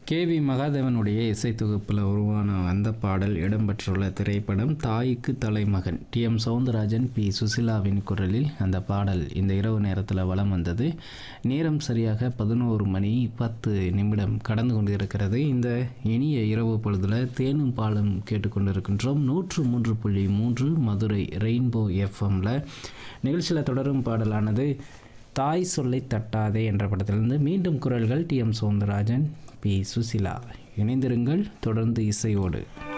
K V மகாதேவனுடைய இசைத்தொகுப்பில் உருவான அந்த பாடல் இடம்பெற்றுள்ள திரைப்படம் தாய்க்கு தலைமகன் டி எம் சவுந்தரராஜன் பி சுசிலாவின் குரலில் அந்த பாடல் இந்த இரவு நேரத்தில் வலம் வந்தது நேரம் சரியாக பதினோரு மணி பத்து நிமிடம் கடந்து கொண்டிருக்கிறது இந்த இனிய இரவு பொழுதில் தேனும் பாலும் கேட்டுக்கொண்டிருக்கின்றோம் நூற்று மூன்று புள்ளி மூன்று மதுரை ரெயின்போ எஃப்எம்ல நிகழ்ச்சியில் தொடரும் பாடலானது தாய் சொல்லை தட்டாதே என்ற படத்திலிருந்து மீண்டும் குரல்கள் T M Soundararajan P Susheela இணைந்திருங்கள் தொடர்ந்து இசையோடு